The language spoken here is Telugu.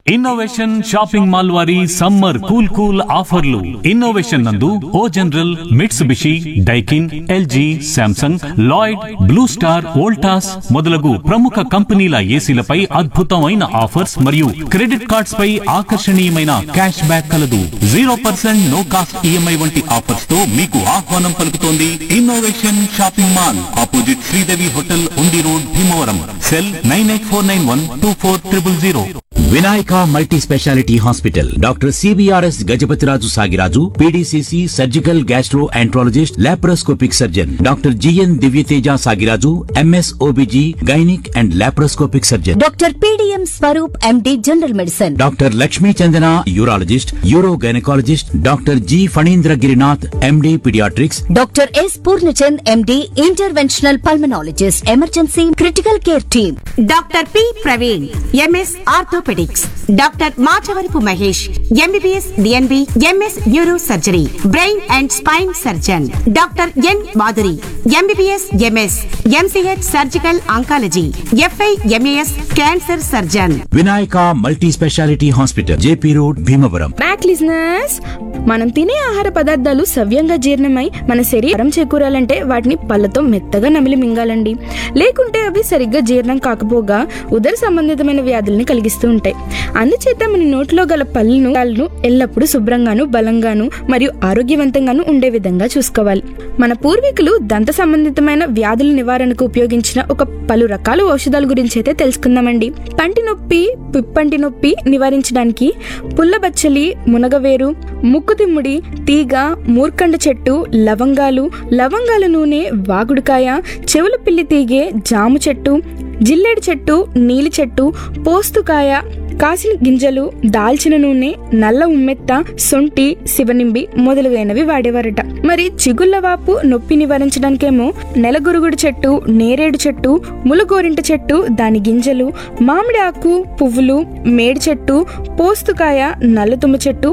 ఇన్నోవేషన్ షాపింగ్ మాల్ వారి సమ్మర్ కూల్ కూల్ ఆఫర్లు ఇన్నోవేషన్ నందు O General Mitsubishi Daikin LG Samsung Lloyd Blue Star Voltas మొదలగు ప్రముఖ కంపెనీల ఏసీలపై అద్భుతమైన ఆఫర్స్ మరియు క్రెడిట్ కార్డ్స్ పై ఆకర్షణీయమైన క్యాష్ బ్యాక్ కలదు zero percent no cost EMI వంటి ఆఫర్స్ తో మీకు ఆహ్వానం పలుకుతోంది innovation shopping mall opposite Sridevi hotel Undi road Bhimavaram cell nine eight four nine one two four triple zero Vinayaka multi speciality hospital doctor CBRS Gajapathiraju Sagiraju PDCC surgical gastroenterologist laparoscopic surgeon doctor GN Divyateja Sagiraju MS OBG gynaec and laparoscopic surgeon doctor PDM Swaroop MD general medicine doctor Lakshmi Chandana urologist uro gynaecologist doctor G Phanindra Girinath MD paediatrics doctor S Purnachand MD interventional pulmonologist emergency critical care team doctor P Praveen MS orthopaedics doctor Machavarapu Mahesh MBBS DNB MS neuro surgery brain and spine surgeon doctor N Madhuri MBBS MS MCH surgical oncology FI MAS cancer surgeon Vinayaka multi speciality hospital JP road Bhimavaram back listeners మనం తినే ఆహార పదార్థాలు సవ్యంగా జీర్ణమై మన శరీరం చేకూరాలంటే వాటిని పళ్ళతో మెత్తగా నమిలి మింగాలండి లేకుంటే అవి సరిగ్గా జీర్ణం కాకపోగా ఉదర సంబంధితమైన వ్యాధుల్ని కలిగిస్తూ ఉంటాయి అందుచేత మన నోట్లో గల పళ్ళను పళ్ళను ఎల్లప్పుడూ శుభ్రంగాను బలంగాను మరియు ఆరోగ్యవంతంగాను ఉండే విధంగా చూసుకోవాలి మన పూర్వీకులు దంత సంబంధితమైన వ్యాధుల నివారణకు ఉపయోగించిన ఒక పలు రకాల ఔషధాల గురించి అయితే తెలుసుకుందామండి పంటి నొప్పి పిప్పంటి నొప్పి నివారించడానికి పుల్లబచ్చలి మునగవేరు ముక్కుతిమ్ముడి తీగ మూర్ఖండ చెట్టు లవంగాలు లవంగాల నూనె వాగుడుకాయ చెవుల పిల్లి తీగే జాము చెట్టు జిల్లేడు చెట్టు నీలి చెట్టు పోస్తుకాయ కాసిన గింజలు దాల్చిన నూనె నల్ల ఉమ్మెత్త సొంటి శివనింబి మొదలైనవి వాడేవారట మరి చిగుళ్ళవాపు నొప్పి నివారించడానికేమో నెలగొరుగుడు చెట్టు నేరేడు చెట్టు ములగోరింట చెట్టు దాని గింజలు మామిడి ఆకు పువ్వులు మేడి చెట్టు పోస్తుకాయ నల్లతుమ్మ చెట్టు